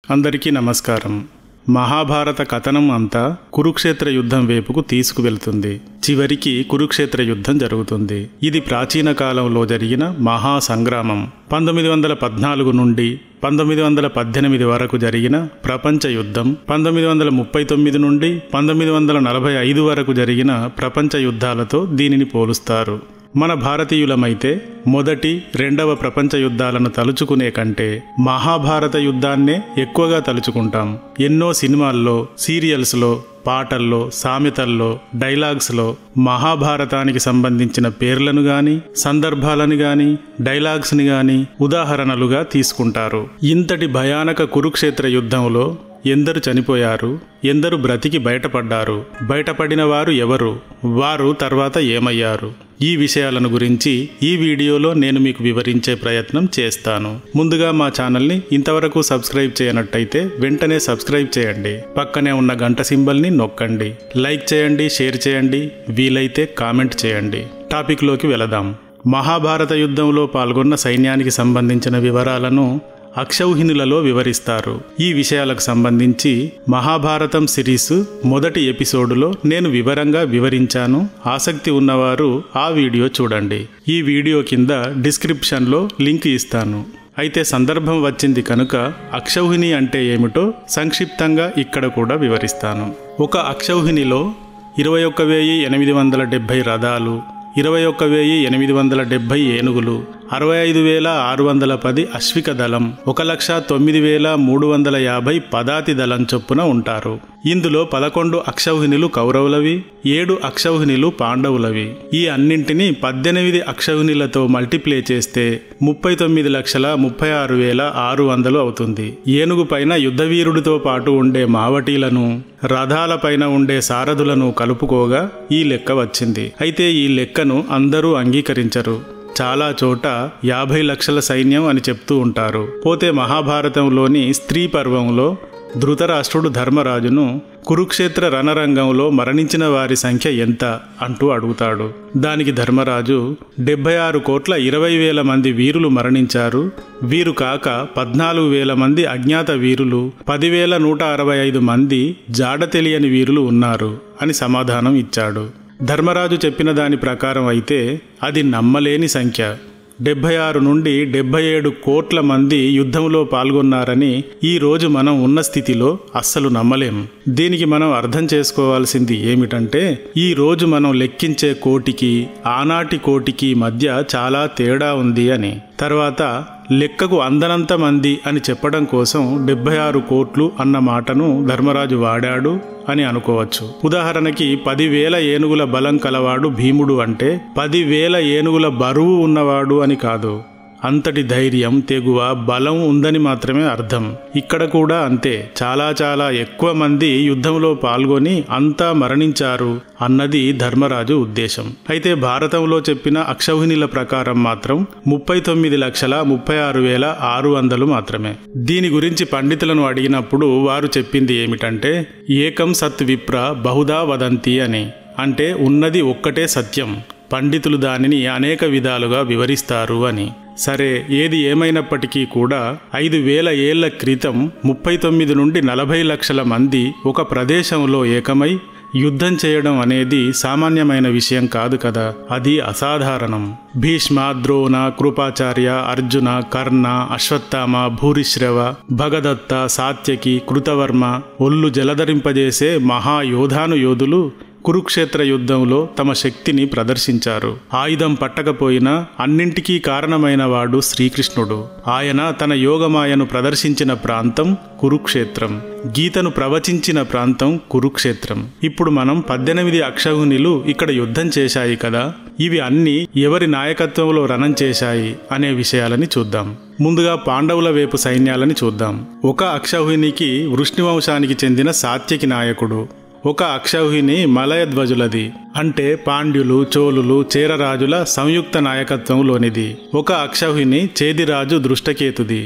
అందరికీ నమస్కారం మహాభారత కథనం అంతా కురుక్షేత్ర యుద్ధం వైపుకు తీసుకువెళ్తుంది చివరికి కురుక్షేత్ర యుద్ధం జరుగుతుంది ఇది ప్రాచీన కాలంలో జరిగిన మహా సంగ్రామం పంతొమ్మిది వందల పద్నాలుగు నుండి పంతొమ్మిది వందల పద్దెనిమిది వరకు జరిగిన ప్రపంచ యుద్ధం పంతొమ్మిది వందల ముప్పై తొమ్మిది నుండి పంతొమ్మిది వందల నలభై ఐదు వరకు జరిగిన ప్రపంచ యుద్ధాలతో దీనిని పోలుస్తారు మన భారతీయులమైతే మొదటి రెండవ ప్రపంచ యుద్ధాలను తలుచుకునే కంటే మహాభారత యుద్ధాన్నే ఎక్కువగా తలుచుకుంటాం ఎన్నో సినిమాల్లో సీరియల్స్లో పాటల్లో సామెతల్లో డైలాగ్స్లో మహాభారతానికి సంబంధించిన పేర్లను గాని సందర్భాలను గాని డైలాగ్స్ని గాని ఉదాహరణలుగా తీసుకుంటారు ఇంతటి భయానక కురుక్షేత్ర యుద్ధంలో ఎందరు చనిపోయారు ఎందరు బ్రతికి బయటపడ్డారు బయటపడిన వారు ఎవరు వారు తర్వాత ఏమయ్యారు ఈ విషయాలను గురించి ఈ వీడియోలో నేను మీకు వివరించే ప్రయత్నం చేస్తాను ముందుగా మా ఛానల్ని ఇంతవరకు సబ్స్క్రైబ్ చేయనట్టయితే వెంటనే సబ్స్క్రైబ్ చేయండి పక్కనే ఉన్న గంట సింబల్ని నొక్కండి లైక్ చేయండి షేర్ చేయండి వీలైతే కామెంట్ చేయండి టాపిక్లోకి వెళదాం మహాభారత యుద్ధంలో పాల్గొన్న సైన్యానికి సంబంధించిన వివరాలను అక్షౌహిణులలో వివరిస్తారు ఈ విషయాలకు సంబంధించి మహాభారతం సిరీస్ మొదటి ఎపిసోడులో నేను వివరంగా వివరించాను ఆసక్తి ఉన్నవారు ఆ వీడియో చూడండి ఈ వీడియో కింద డిస్క్రిప్షన్లో లింక్ ఇస్తాను అయితే సందర్భం వచ్చింది కనుక అక్షౌహిణి అంటే ఏమిటో సంక్షిప్తంగా ఇక్కడ కూడా వివరిస్తాను ఒక అక్షౌహిణిలో ఇరవై ఒక్క వెయ్యి ఎనిమిది వందల డెబ్భై రథాలు ఇరవై ఒక్క వెయ్యి ఎనిమిది వందల డెబ్భై ఏనుగులు అరవై ఐదు వేల ఆరు వందల పది అశ్విక దళం ఒక లక్ష తొమ్మిది వేల మూడు వందల యాభై పదాతి దళం చొప్పున ఉంటారు ఇందులో పదకొండు అక్షౌహిణులు కౌరవులవి ఏడు అక్షౌహిణులు పాండవులవి ఈ అన్నింటినీ పద్దెనిమిది అక్షౌహిణులతో మల్టిప్లే చేస్తే ముప్పై తొమ్మిది లక్షల ముప్పై ఆరు వేల ఆరు వందలు అవుతుంది ఏనుగు పైన యుద్ధవీరుడితో పాటు ఉండే మావటీలను రథాలపైన ఉండే సారథులను కలుపుకోగా ఈ లెక్క వచ్చింది అయితే ఈ లెక్కను అందరూ అంగీకరించరు చాలా చోట యాభై లక్షల సైన్యం అని చెప్తూ ఉంటారు పోతే మహాభారతంలోని స్త్రీ పర్వంలో ధృతరాష్ట్రుడు ధర్మరాజును కురుక్షేత్ర రణరంగంలో మరణించిన వారి సంఖ్య ఎంత అంటూ అడుగుతాడు దానికి ధర్మరాజు డెబ్బై ఆరు కోట్ల ఇరవై వేల మంది వీరులు మరణించారు వీరు కాక పద్నాలుగు వేల మంది అజ్ఞాత వీరులు పదివేల నూట అరవై ఐదు మంది జాడ తెలియని వీరులు ఉన్నారు అని సమాధానం ఇచ్చాడు ధర్మరాజు చెప్పిన దాని ప్రకారం అయితే అది నమ్మలేని సంఖ్య డెబ్బై ఆరు నుండి డెబ్బై ఏడు కోట్ల మంది యుద్ధంలో పాల్గొన్నారని ఈ రోజు మనం ఉన్న స్థితిలో అస్సలు నమ్మలేం దీనికి మనం అర్థం చేసుకోవాల్సింది ఏమిటంటే ఈ రోజు మనం లెక్కించే కోటికి ఆనాటి కోటికి మధ్య చాలా తేడా ఉంది అని తర్వాత లెక్కకు అందనంత మంది అని చెప్పడం కోసం డెబ్బై ఆరు కోట్లు అన్న మాటను ధర్మరాజు వాడాడు అని అనుకోవచ్చు ఉదాహరణకి పదివేల ఏనుగుల బలం కలవాడు భీముడు అంటే పదివేల ఏనుగుల బరువు ఉన్నవాడు అని కాదు అంతటి ధైర్యం తెగువ బలం ఉందని మాత్రమే అర్థం ఇక్కడ కూడా అంతే చాలా చాలా ఎక్కువ మంది యుద్ధంలో పాల్గొని అంతా మరణించారు అన్నది ధర్మరాజు ఉద్దేశం అయితే భారతంలో చెప్పిన అక్షౌహిణిల ప్రకారం మాత్రం ముప్పై తొమ్మిది లక్షల ముప్పై ఆరు వేల ఆరు వందలు మాత్రమే దీని గురించి పండితులను అడిగినప్పుడు వారు చెప్పింది ఏమిటంటే ఏకం సత్ విప్ర బహుదా వదంతి అని అంటే ఉన్నది ఒక్కటే సత్యం పండితులు దానిని అనేక విధాలుగా వివరిస్తారు అని సరే ఏది ఏమైనప్పటికీ కూడా ఐదు వేల ఏళ్ల క్రితం ముప్పై తొమ్మిది నుండి నలభై లక్షల మంది ఒక ప్రదేశంలో ఏకమై యుద్ధం చేయడం అనేది సామాన్యమైన విషయం కాదు కదా అది అసాధారణం భీష్మ ద్రోణ కృపాచార్య అర్జున కర్ణ అశ్వత్థామ భూరిశ్రవ భగదత్త సాత్యకి కృతవర్మ ఒళ్ళు జలధరింపజేసే మహాయోధాను యోధులు కురుక్షేత్ర యుద్ధంలో తమ శక్తిని ప్రదర్శించారు ఆయుధం పట్టకపోయినా అన్నింటికీ కారణమైన వాడు శ్రీకృష్ణుడు ఆయన తన యోగమాయను ప్రదర్శించిన ప్రాంతం కురుక్షేత్రం గీతను ప్రవచించిన ప్రాంతం కురుక్షేత్రం ఇప్పుడు మనం పద్దెనిమిది అక్షౌహిణులు ఇక్కడ యుద్ధం చేశాయి కదా ఇవి అన్ని ఎవరి నాయకత్వంలో రణం చేశాయి అనే విషయాలని చూద్దాం ముందుగా పాండవుల వైపు సైన్యాలని చూద్దాం ఒక అక్షౌహిణికి వృష్ణివంశానికి చెందిన సాత్యకి నాయకుడు ఒక అక్షౌహిణి మలయధ్వజులది అంటే పాండ్యులు చోళులు చేరరాజుల సంయుక్త నాయకత్వంలోనిది ఒక అక్షౌహిణి చేదిరాజు దృష్టకేతుది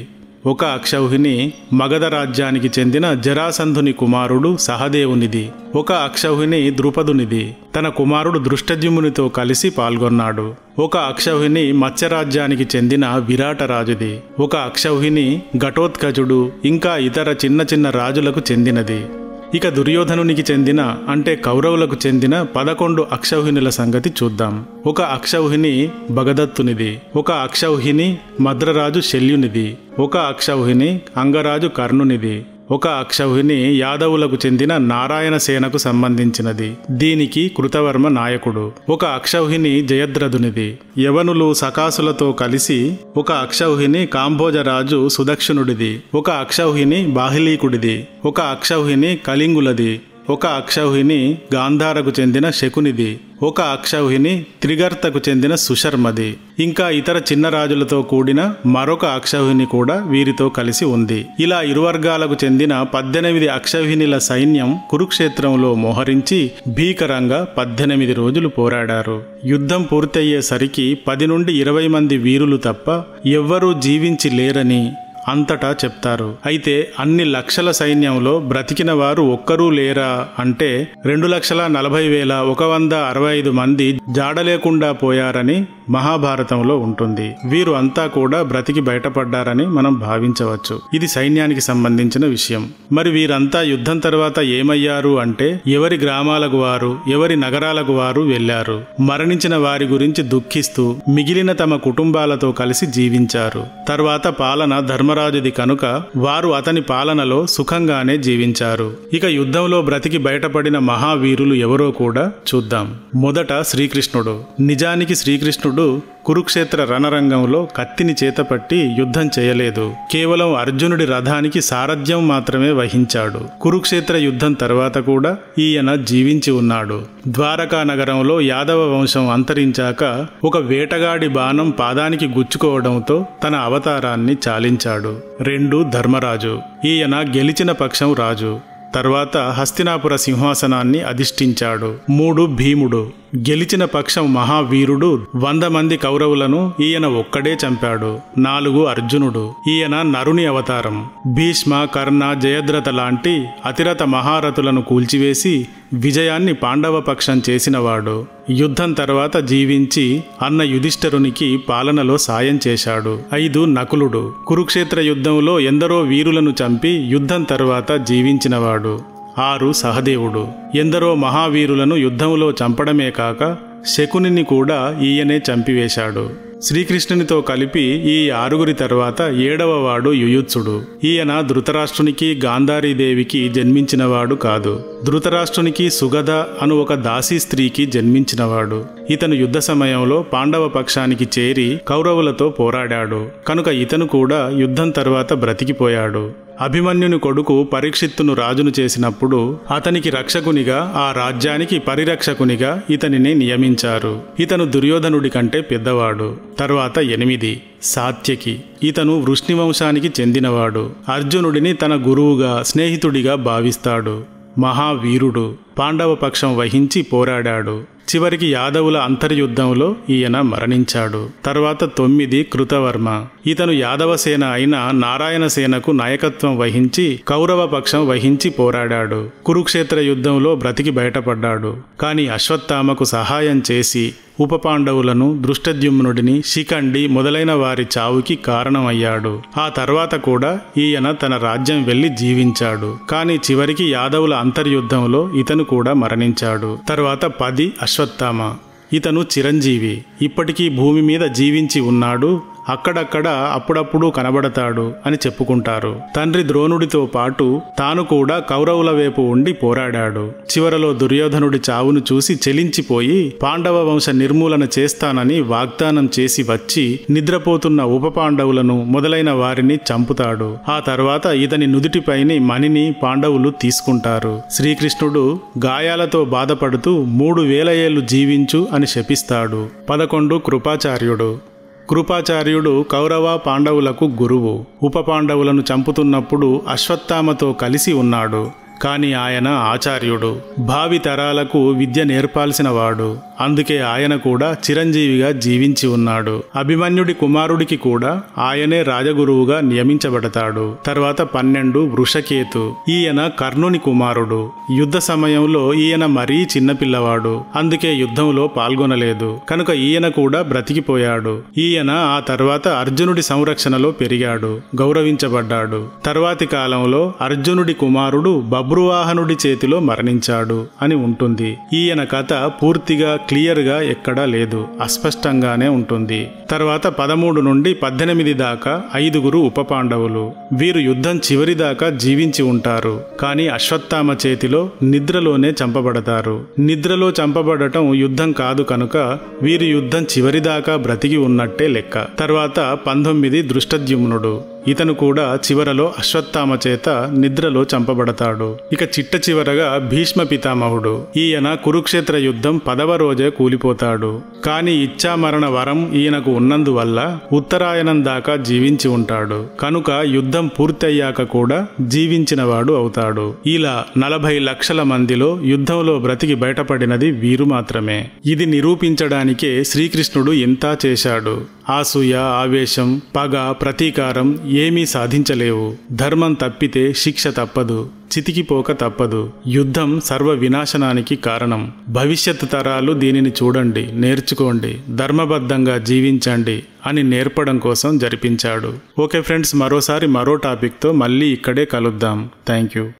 ఒక అక్షౌహిణి మగధ రాజ్యానికి చెందిన జరాసంధుని కుమారుడు సహదేవునిది ఒక అక్షౌహిణి ద్రుపదునిది తన కుమారుడు దృష్టద్యుమునితో కలిసి పాల్గొన్నాడు ఒక అక్షౌహిణి మత్స్యరాజ్యానికి చెందిన విరాటరాజుది ఒక అక్షౌహిణి ఘటోత్కజుడు ఇంకా ఇతర చిన్న చిన్న రాజులకు చెందినది ఇక దుర్యోధనునికి చెందిన అంటే కౌరవులకు చెందిన పదకొండు అక్షౌహిణుల సంగతి చూద్దాం ఒక అక్షౌహిణి భగదత్తునిది ఒక అక్షౌహిణి మద్రరాజు శల్యునిది ఒక అక్షౌహిణి అంగరాజు కర్ణునిది ఒక అక్షౌహిణి యాదవులకు చెందిన నారాయణ సేనకు సంబంధించినది దీనికి కృతవర్మ నాయకుడు ఒక అక్షౌహిణి జయద్రథునిది యవనులు సకాసులతో కలిసి ఒక అక్షౌహిణి కాంభోజరాజు సుదక్షిణుడిది ఒక అక్షౌహిణి బాహిలీకుడిది ఒక అక్షౌహిణి కళింగులది ఒక అక్షౌహిణి గాంధారకు చెందిన శకునిది ఒక అక్షౌహిణి త్రిగర్తకు చెందిన సుశర్మది ఇంకా ఇతర చిన్న రాజులతో కూడిన మరొక అక్షౌహిణి కూడా వీరితో కలిసి ఉంది ఇలా ఇరు వర్గాలకు చెందిన పద్దెనిమిది అక్షౌహిణిల సైన్యం కురుక్షేత్రంలో మోహరించి భీకరంగా పద్దెనిమిది రోజులు పోరాడారు యుద్ధం పూర్తయ్యేసరికి పది నుండి ఇరవై మంది వీరులు తప్ప ఎవ్వరూ జీవించి లేరని అంతటా చెప్తారు అయితే అన్ని లక్షల సైన్యంలో బ్రతికిన వారు ఒక్కరూ లేరా అంటే రెండు లక్షల నలభై వేల ఒక వంద అరవై ఐదు మంది జాడలేకుండా పోయారని మహాభారతంలో ఉంటుంది వీరు అంతా కూడా బ్రతికి బయటపడ్డారని మనం భావించవచ్చు ఇది సైన్యానికి సంబంధించిన విషయం మరి వీరంతా యుద్ధం తర్వాత ఏమయ్యారు అంటే ఎవరి గ్రామాలకు వారు ఎవరి నగరాలకు వారు వెళ్లారు మరణించిన వారి గురించి దుఃఖిస్తూ మిగిలిన తమ కుటుంబాలతో కలిసి జీవించారు తర్వాత పాలన ధర్మరాజుది కనుక వారు అతని పాలనలో సుఖంగానే జీవించారు ఇక యుద్ధంలో బ్రతికి బయటపడిన మహావీరులు ఎవరో కూడా చూద్దాం మొదట శ్రీకృష్ణుడు నిజానికి శ్రీకృష్ణుడు కురుక్షేత్ర రణరంగంలో కత్తిని చేతపట్టి యుద్ధం చేయలేదు కేవలం అర్జునుడి రథానికి సారథ్యం మాత్రమే వహించాడు కురుక్షేత్ర యుద్ధం తర్వాత కూడా ఈయన జీవించి ఉన్నాడు ద్వారకా నగరంలో యాదవ వంశం అంతరించాక ఒక వేటగాడి బాణం పాదానికి గుచ్చుకోవడంతో తన అవతారాన్ని చాలించాడు రెండు ధర్మరాజు ఈయన గెలిచిన పక్షం రాజు తర్వాత హస్తినాపుర సింహాసనాన్ని అధిష్ఠించాడు మూడు భీముడు గెలిచిన పక్షం మహావీరుడు వంద మంది కౌరవులను ఈయన ఒక్కడే చంపాడు నాలుగు అర్జునుడు ఈయన నరుని అవతారం భీష్మ కర్ణ జయద్రథ లాంటి అతిరథ మహారథులను కూల్చివేసి విజయాన్ని పాండవ పక్షం చేసినవాడు యుద్ధం తర్వాత జీవించి అన్న యుధిష్ఠరునికి పాలనలో సాయం చేశాడు ఐదు నకులుడు కురుక్షేత్ర యుద్ధంలో ఎందరో వీరులను చంపి యుద్ధం తర్వాత జీవించినవాడు ఆరు సహదేవుడు ఎందరో మహావీరులను యుద్ధంలో చంపడమే కాక శకునిని కూడా ఈయనే చంపివేశాడు శ్రీకృష్ణునితో కలిపి ఈ ఆరుగురి తర్వాత ఏడవ వాడు యుయుత్సుడు ఈయన ధృతరాష్ట్రునికి గాంధారీదేవికి జన్మించినవాడు కాదు ధృతరాష్ట్రునికి సుగధ అను ఒక దాసీ స్త్రీకి జన్మించినవాడు ఇతను యుద్ధ సమయంలో పాండవ పక్షానికి చేరి కౌరవులతో పోరాడాడు కనుక ఇతను కూడా యుద్ధం తర్వాత బ్రతికిపోయాడు అభిమన్యుని కొడుకు పరీక్షిత్తును రాజును చేసినప్పుడు అతనికి రక్షకునిగా ఆ రాజ్యానికి పరిరక్షకునిగా ఇతనిని నియమించారు ఇతను దుర్యోధనుడి కంటే పెద్దవాడు తర్వాత ఎనిమిది సాత్యకి ఇతను వృష్ణివంశానికి చెందినవాడు అర్జునుడిని తన గురువుగా స్నేహితుడిగా భావిస్తాడు మహావీరుడు పాండవ పక్షం వహించి పోరాడాడు చివరికి యాదవుల అంతర్యుద్ధంలో ఈయన మరణించాడు తర్వాత తొమ్మిది కృతవర్మ ఇతను యాదవ సేన అయిన నారాయణ సేనకు నాయకత్వం వహించి కౌరవ పక్షం వహించి పోరాడాడు కురుక్షేత్ర యుద్ధంలో బ్రతికి బయటపడ్డాడు కాని అశ్వత్థామకు సహాయం చేసి ఉప పాండవులను దృష్టద్యుమ్నుడిని శిఖండి మొదలైన వారి చావుకి కారణమయ్యాడు ఆ తర్వాత కూడా ఈయన తన రాజ్యం వెళ్లి జీవించాడు కానీ చివరికి యాదవుల అంతర్యుద్ధంలో ఇతను కూడా మరణించాడు తర్వాత పది అశ్వత్థామ ఇతను చిరంజీవి ఇప్పటికీ భూమి మీద జీవించి ఉన్నాడు అక్కడక్కడ అప్పుడప్పుడు కనబడతాడు అని చెప్పుకుంటారు తండ్రి ద్రోణుడితో పాటు తాను కూడా కౌరవుల వైపు ఉండి పోరాడాడు చివరలో దుర్యోధనుడి చావును చూసి చెలించిపోయి పాండవ వంశ నిర్మూలన చేస్తానని వాగ్దానం చేసి వచ్చి నిద్రపోతున్న ఉప పాండవులను మొదలైన వారిని చంపుతాడు ఆ తర్వాత ఇతని నుదుటిపైని మణిని పాండవులు తీసుకుంటారు శ్రీకృష్ణుడు గాయాలతో బాధపడుతూ మూడు వేల ఏళ్లు జీవించు అని శపిస్తాడు పదకొండు కృపాచార్యుడు కృపాచార్యుడు కౌరవ పాండవులకు గురువు ఉప పాండవులను చంపుతున్నప్పుడు అశ్వత్థామతో కలిసి ఉన్నాడు కానీ ఆయన ఆచార్యుడు భావి తరాలకు విద్య నేర్పాల్సిన వాడు అందుకే ఆయన కూడా చిరంజీవిగా జీవించి ఉన్నాడు అభిమన్యుడి కుమారుడికి కూడా ఆయనే రాజగురువుగా నియమించబడతాడు తర్వాత పన్నెండు వృషకేతు ఈయన కర్ణుని కుమారుడు యుద్ధ సమయంలో ఈయన మరీ చిన్నపిల్లవాడు అందుకే యుద్ధంలో పాల్గొనలేదు కనుక ఈయన కూడా బ్రతికిపోయాడు ఈయన ఆ తర్వాత అర్జునుడి సంరక్షణలో పెరిగాడు గౌరవించబడ్డాడు తర్వాతి కాలంలో అర్జునుడి కుమారుడు బబ్రువాహనుడి చేతిలో మరణించాడు అని ఉంటుంది ఈయన కథ పూర్తిగా క్లియర్గా ఎక్కడా లేదు అస్పష్టంగానే ఉంటుంది తర్వాత పదమూడు నుండి పద్దెనిమిది దాకా ఐదుగురు ఉప పాండవులు వీరు యుద్ధం చివరి దాకా జీవించి ఉంటారు కానీ అశ్వత్థామ చేతిలో నిద్రలోనే చంపబడతారు నిద్రలో చంపబడటం యుద్ధం కాదు కనుక వీరి యుద్ధం చివరిదాకా బ్రతికి ఉన్నట్టే లెక్క తర్వాత పంతొమ్మిది దృష్టద్యుమ్నుడు ఇతను కూడా చివరలో అశ్వత్థామ చేత నిద్రలో చంపబడతాడు ఇక చిట్ట చివరగా భీష్మ పితామహుడు ఈయన కురుక్షేత్ర యుద్ధం పదవ రోజే కూలిపోతాడు కానీ ఇచ్చామరణ వరం ఈయనకు ఉన్నందువల్ల ఉత్తరాయణం దాకా జీవించి ఉంటాడు కనుక యుద్ధం పూర్తయ్యాక కూడా జీవించినవాడు అవుతాడు ఇలా నలభై లక్షల మందిలో యుద్ధంలో బ్రతికి బయటపడినది వీరు మాత్రమే ఇది నిరూపించడానికే శ్రీకృష్ణుడు ఇంతా చేశాడు ఆసూయ ఆవేశం పగ ప్రతీకారం ఏమీ సాధించలేవు ధర్మం తప్పితే శిక్ష తప్పదు చితికిపోక తప్పదు యుద్ధం సర్వ వినాశనానికి కారణం భవిష్యత్తు తరాలు దీనిని చూడండి నేర్చుకోండి ధర్మబద్ధంగా జీవించండి అని నేర్పడం కోసం జరిపించాడు ఓకే ఫ్రెండ్స్ మరోసారి మరో టాపిక్తో మళ్ళీ ఇక్కడే కలుద్దాం థ్యాంక్ యూ